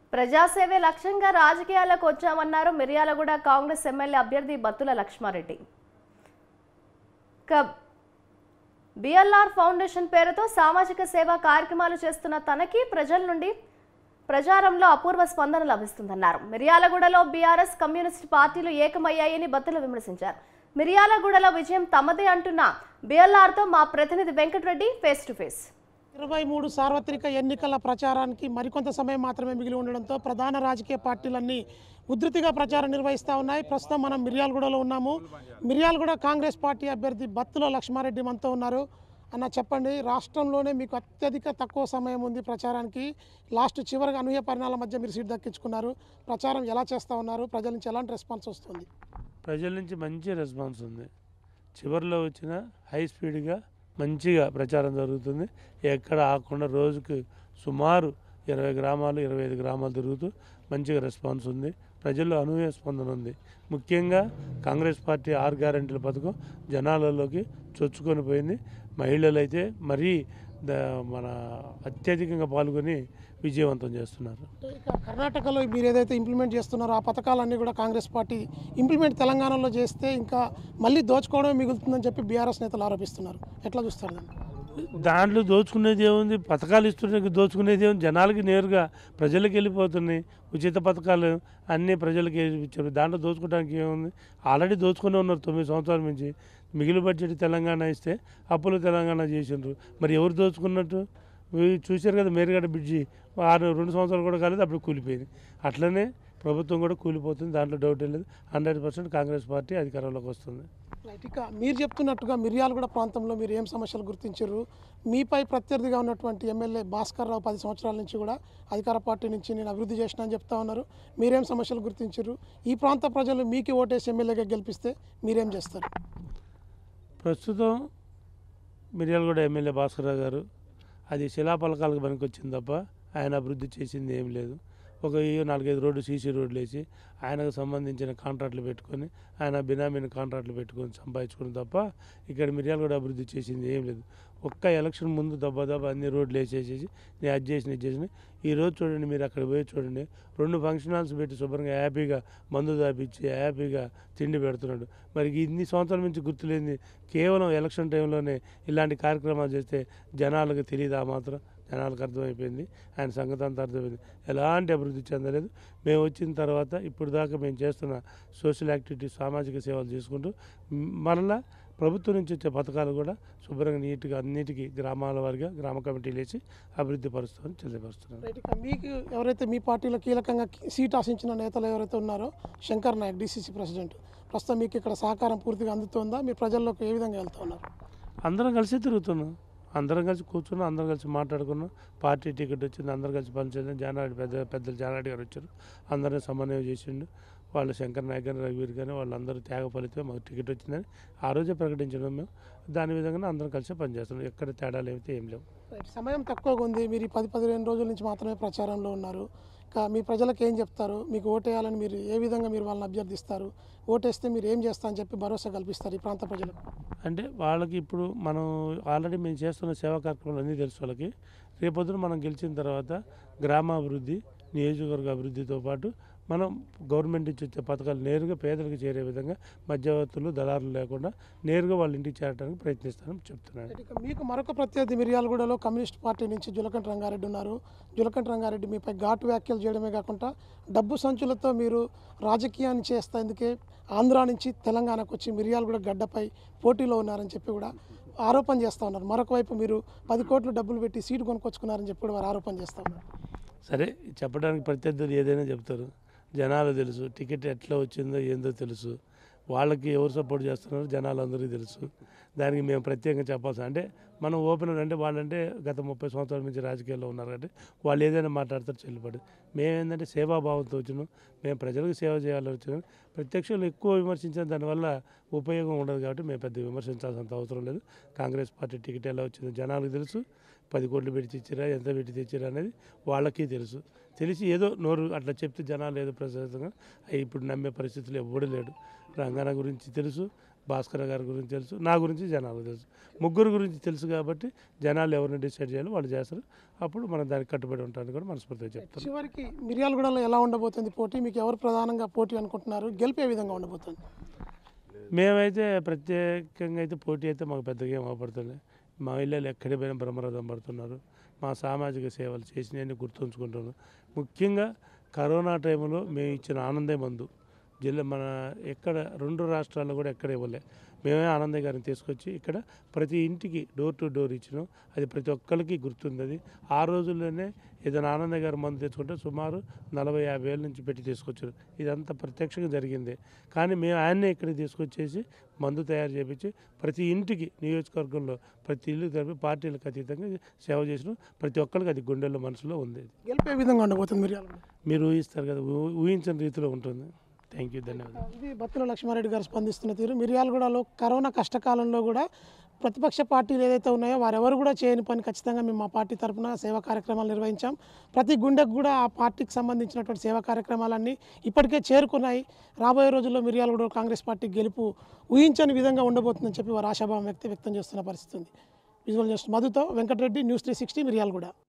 ప్రజాసేవే లక్ష్యంగా రాజకీయాలకు వచ్చామన్నారు మిర్యాలగూడ కాంగ్రెస్ ఎమ్మెల్యే అభ్యర్థి బత్తుల లక్ష్మారెడ్డి ఇక బిఎల్ఆర్ ఫౌండేషన్ పేరుతో సామాజిక సేవా కార్యక్రమాలు చేస్తున్న తనకి ప్రజల నుండి ప్రచారంలో అపూర్వ స్పందన లభిస్తుందన్నారు మిర్యాలగూడలో బీఆర్ఎస్ కమ్యూనిస్ట్ పార్టీలు ఏకమయ్యాయని బత్తుల విమర్శించారు మిర్యాలగూడలో విజయం తమదే అంటున్న బిఎల్ఆర్తో మా ప్రతినిధి వెంకటరెడ్డి ఫేస్ టు ఫేస్ ఇరవై మూడు సార్వత్రిక ఎన్నికల ప్రచారానికి మరికొంత సమయం మాత్రమే మిగిలి ఉండడంతో ప్రధాన రాజకీయ పార్టీలన్నీ ఉధృతిగా ప్రచారం నిర్వహిస్తూ ఉన్నాయి ప్రస్తుతం మనం మిర్యాలగూడలో ఉన్నాము మిర్యాలగూడ కాంగ్రెస్ పార్టీ అభ్యర్థి బత్తుల లక్ష్మారెడ్డి మనతో ఉన్నారు అన్న చెప్పండి రాష్ట్రంలోనే మీకు అత్యధిక తక్కువ సమయం ఉంది ప్రచారానికి లాస్ట్ చివరిగా అనూహ్య పరిణామాల మధ్య మీరు సీట్ దక్కించుకున్నారు ప్రచారం ఎలా చేస్తూ ఉన్నారు ప్రజల నుంచి ఎలాంటి రెస్పాన్స్ వస్తుంది ప్రజల నుంచి మంచి రెస్పాన్స్ ఉంది చివరిలో వచ్చిన హై స్పీడ్గా మంచిగా ప్రచారం జరుగుతుంది ఎక్కడ ఆగకుండా రోజుకి సుమారు ఇరవై గ్రామాలు ఇరవై ఐదు గ్రామాలు తిరుగుతూ మంచిగా రెస్పాన్స్ ఉంది ప్రజల్లో అనూహ్య స్పందన ఉంది ముఖ్యంగా కాంగ్రెస్ పార్టీ ఆరు గ్యారంటీల పథకం జనాలలోకి చొచ్చుకొని పోయింది మహిళలు అయితే మరీ ద- మన అత్యధికంగా పాల్గొని విజయవంతం చేస్తున్నారు అంటే ఇక కర్ణాటకలో మీరు ఏదైతే ఇంప్లిమెంట్ చేస్తున్నారో ఆ పథకాలన్నీ కూడా కాంగ్రెస్ పార్టీ ఇంప్లిమెంట్ తెలంగాణలో చేస్తే ఇంకా మళ్ళీ దోచుకోవడమే మిగులుతుందని చెప్పి బీఆర్ఎస్ నేతలు ఆరోపిస్తున్నారు ఎట్లా చూస్తారు దాన్ని దాంట్లో దోచుకునేది ఏముంది పథకాలు ఇస్తుంటే దోచుకునేది ఏముంది జనాలకి నేరుగా ప్రజలకు వెళ్ళిపోతున్నాయి ఉచిత పథకాలు అన్నీ ప్రజలకి ఇచ్చారు దాంట్లో దోచుకోవడానికి ఏముంది ఆల్రెడీ దోచుకునే ఉన్నారు తొమ్మిది సంవత్సరాల నుంచి మిగిలిన బడ్జెట్ తెలంగాణ ఇస్తే అప్పులు తెలంగాణ చేసిండ్రు మరి ఎవరు దోచుకున్నట్టు ఇవి చూశారు కదా మేరుగడ్డ బ్రిడ్జి ఆరు రెండు సంవత్సరాలు కూడా కాలేదు అప్పుడు కూలిపోయింది అట్లనే ప్రభుత్వం కూడా కూలిపోతుంది దాంట్లో డౌట్ లేదు హండ్రెడ్ పర్సెంట్ కాంగ్రెస్ పార్టీ అధికారంలోకి వస్తుంది రైట్ ఇక మీరు చెప్తున్నట్టుగా మిర్యాలగూడ ప్రాంతంలో మీరు ఏం సమస్యలు గుర్తించారు మీపై ప్రత్యర్థిగా ఉన్నటువంటి ఎమ్మెల్యే భాస్కర్ రావు పది సంవత్సరాల నుంచి కూడా అధికార పార్టీ నుంచి నేను అభివృద్ధి చేసిన అని చెప్తా ఉన్నారు మీరేం సమస్యలు గుర్తించారు ఈ ప్రాంత ప్రజలు మీకు ఓటేసి ఎమ్మెల్యేగా గెలిపిస్తే మీరేం చేస్తారు ప్రస్తుతం మిర్యాలగూడ ఎమ్మెల్యే భాస్కరరావు గారు అది శిలాపలకాలకు పనికొచ్చింది తప్ప ఆయన అభివృద్ధి చేసింది ఏం లేదు ఒక ఈ నాలుగైదు రోడ్డు సీసీ రోడ్లు వేసి ఆయనకు సంబంధించిన కాంట్రాక్ట్లు పెట్టుకొని ఆయన బినామీని కాంట్రాక్ట్లు పెట్టుకొని సంపాదించుకుని తప్ప ఇక్కడ మిర్యాలగూడ అభివృద్ధి చేసింది ఏం లేదు ఒక్క ఎలక్షన్ ముందు దెబ్బ దెబ్బ అన్ని రోడ్లు వేసేసేసి నేను అది చేసిన ఇది చేసిన ఈ రోజు చూడండి మీరు అక్కడ పోయి చూడండి రెండు ఫంక్షన్ హాల్స్ పెట్టి శుభ్రంగా హ్యాపీగా మందు దాపించి హ్యాపీగా తిండి పెడుతున్నాడు మరి ఇన్ని సంవత్సరాల నుంచి గుర్తులేంది కేవలం ఎలక్షన్ టైంలోనే ఇలాంటి కార్యక్రమాలు చేస్తే జనాలకు తెలియదు ఆ మాత్రం జనాలకు అర్థమైపోయింది ఆయన సంగతి అంతా అర్థమైంది ఎలాంటి అభివృద్ధి చెందలేదు మేము వచ్చిన తర్వాత ఇప్పుడు దాకా మేము చేస్తున్న సోషల్ యాక్టివిటీస్ సామాజిక సేవలు చేసుకుంటూ మ్, మరలా ప్రభుత్వం నుంచి వచ్చే పథకాలు కూడా శుభ్రంగా నీట్గా అన్నిటికీ గ్రామాల వారిగా గ్రామ కమిటీలు వేసి అభివృద్ధి పరుస్తామని తెలియపరుస్తున్నాను రైట్ ఇక మీకు ఎవరైతే మీ పార్టీలో కీలకంగా సీట్ ఆశించిన నేతలు ఎవరైతే ఉన్నారో శంకర్ నాయక్ డీసీసీ ప్రెసిడెంట్ ప్రస్తుతం మీకు ఇక్కడ సహకారం పూర్తిగా అందుతుందా మీరు ప్రజల్లోకి ఏ విధంగా వెళ్తా ఉన్నారు అందరం కలిసి తిరుగుతున్నాం అందరం కలిసి కూర్చున్నాం అందరం కలిసి మాట్లాడుకున్నాం పార్టీ టికెట్ వచ్చింది అందరం కలిసి పనిచేద్దాం జానారెడ్డి పెద్ద పెద్దలు జానారెడ్డి గారు వచ్చారు అందరినీ సమన్వయం చేసిండు వాళ్ళు శంకర్ నాయక్ కానీ రఘువీర్ కానీ వాళ్ళందరూ త్యాగ ఫలితమే మాకు టికెట్ వచ్చిందని ఆ రోజే ప్రకటించడం మేము దాని విధంగా అందరం కలిసి పనిచేస్తున్నాం ఎక్కడ తేడాలు ఏమైతే ఏం లేవు రైట్. సమయం తక్కువగా ఉంది మీరు ఈ పది పదిహేను రోజుల నుంచి మాత్రమే ప్రచారంలో ఉన్నారు ఇంకా మీ ప్రజలకు ఏం చెప్తారు మీకు ఓటేయాలని మీరు ఏ విధంగా మీరు వాళ్ళని అభ్యర్థిస్తారు ఓటేస్తే మీరు ఏం చేస్తా అని చెప్పి భరోసా కల్పిస్తారు ఈ ప్రాంత ప్రజలకు అంటే వాళ్ళకి ఇప్పుడు మనం ఆల్రెడీ మేము చేస్తున్న సేవా కార్యక్రమాలు అన్నీ తెలుసు వాళ్ళకి రేపొద్దున మనం గెలిచిన తర్వాత గ్రామాభివృద్ధి నియోజకవర్గ అభివృద్ధితో పాటు మనం గవర్నమెంట్ నుంచి వచ్చే పథకాలు నేరుగా పేదలకు చేరే విధంగా మధ్యవర్తులు దళారులు లేకుండా నేరుగా వాళ్ళ ఇంటికి చేరడానికి ప్రయత్నిస్తానని చెప్తున్నాను రైట్. ఇక మీకు మరొక ప్రత్యర్థి మిర్యాలగూడలో కమ్యూనిస్ట్ పార్టీ నుంచి జులకంటి రంగారెడ్డి ఉన్నారు జులకంటి రంగారెడ్డి మీపై ఘాటు వ్యాఖ్యలు చేయడమే కాకుండా డబ్బు సంచులతో మీరు రాజకీయాన్ని చేస్తేందుకే ఆంధ్ర నుంచి తెలంగాణకు వచ్చి మిర్యాలగూడ గడ్డపై పోటీలో ఉన్నారని చెప్పి కూడా ఆరోపణ చేస్తూ ఉన్నారు మరొక వైపు మీరు పది కోట్లు డబ్బులు పెట్టి సీటు కొనుక్కొచ్చుకున్నారని చెప్పి కూడా వారు ఆరోపణ చేస్తూ ఉన్నారు సరే చెప్పడానికి ప్రత్యర్థులు ఏదైనా చెప్తారు జనాలు తెలుసు టికెట్ ఎట్లా వచ్చిందో ఏందో తెలుసు వాళ్ళకి ఎవరు సపోర్ట్ చేస్తున్నారో జనాలు అందరికీ తెలుసు దానికి మేము ప్రత్యేకంగా చెప్పాల్సి అంటే మనం ఓపెన్ అంటే వాళ్ళంటే గత ముప్పై సంవత్సరాల నుంచి రాజకీయాల్లో ఉన్నారు కాబట్టి వాళ్ళు ఏదైనా మాట్లాడతారు చెల్లుబడి మేమేంటంటే సేవాభావంతో వచ్చినాం మేము ప్రజలకు సేవ చేయాలని వచ్చినాం ప్రత్యక్షంలో ఎక్కువ విమర్శించిన దానివల్ల ఉపయోగం ఉండదు కాబట్టి మేము పెద్ద విమర్శించాల్సినంత అవసరం లేదు కాంగ్రెస్ పార్టీ టికెట్ ఎలా వచ్చిందో జనాలకు తెలుసు పది కోట్లు పెట్టి తెచ్చిరా ఎంత పెట్టి తెచ్చిరా అనేది వాళ్ళకి తెలుసు తెలిసి ఏదో నోరు అట్లా చెప్తే జనాలు ఏదో ప్రశాంతంగా అవి ఇప్పుడు నమ్మే పరిస్థితులు ఎవ్వడు లేడు రంగాన గురించి తెలుసు భాస్కర్ గారి గురించి తెలుసు నా గురించి జనాలకు తెలుసు ముగ్గురు గురించి తెలుసు కాబట్టి జనాలు ఎవరిని డిసైడ్ చేయాలో వాళ్ళు చేస్తారు అప్పుడు మనం దానికి కట్టుబడి ఉంటామని కూడా మనస్ఫూర్తిగా చెప్తాను చివరికి మిర్యాలగూడలో ఎలా ఉండబోతుంది పోటీ మీకు ఎవరు ప్రధానంగా పోటీ అనుకుంటున్నారు గెలిపే విధంగా ఉండబోతుంది మేమైతే ప్రత్యేకంగా అయితే పోటీ అయితే మాకు పెద్దగా ఏం అవపడుతుంది మా ఇళ్ళలు ఎక్కడికి పోయినా బ్రహ్మరథం పడుతున్నారు మా సామాజిక సేవలు చేసినవన్నీ గుర్తుంచుకుంటున్నారు ముఖ్యంగా కరోనా టైంలో మేము ఇచ్చిన ఆనందే మందు జిల్లా మన ఎక్కడ రెండు రాష్ట్రాల్లో కూడా ఎక్కడ ఇవ్వలే మేమే ఆనంద్ గారిని తీసుకొచ్చి ఇక్కడ ప్రతి ఇంటికి డోర్ టు డోర్ ఇచ్చినాం అది ప్రతి ఒక్కరికి గుర్తుంది అది ఆ రోజుల్లోనే ఏదైనా ఆనంద్ గారి మందు తెచ్చుకుంటే సుమారు నలభై యాభై వేల నుంచి పెట్టి తీసుకొచ్చారు ఇదంతా ప్రత్యక్షంగా జరిగింది కానీ మేము ఆయన్నే ఇక్కడికి తీసుకొచ్చేసి మందు తయారు చేపించి ప్రతి ఇంటికి నియోజకవర్గంలో ప్రతి ఇల్లు కలిపి పార్టీలకు అతీతంగా సేవ చేసిన ప్రతి ఒక్కరికి అది గుండెల్లో మనసులో ఉంది గెలిపే విధంగా ఉండబోతుంది మిర్యాలగూడ మీరు ఊహిస్తారు కదా ఊ- ఊహించని రీతిలో ఉంటుంది థ్యాంక్ యూ ధన్యవాదాలు ఇది బత్తుల లక్ష్మారెడ్డి గారు స్పందిస్తున్న తీరు మిర్యాలగూడలో కరోనా కష్టకాలంలో కూడా ప్రతిపక్ష పార్టీలు ఏదైతే ఉన్నాయో వారెవరు కూడా చేయని పని ఖచ్చితంగా మేము మా పార్టీ తరఫున సేవా కార్యక్రమాలు నిర్వహించాం ప్రతి గుండెకు కూడా ఆ పార్టీకి సంబంధించినటువంటి సేవా కార్యక్రమాలన్నీ ఇప్పటికే చేరుకున్నాయి రాబోయే రోజుల్లో మిర్యాలగూడ కాంగ్రెస్ పార్టీ గెలుపు ఊహించని విధంగా ఉండబోతుందని చెప్పి వారు ఆశాభావం వ్యక్తి వ్యక్తం చేస్తున్న పరిస్థితి ఉంది విజువల్ జస్ట్ మధుతో Venkatareddy news three sixty Miryalaguda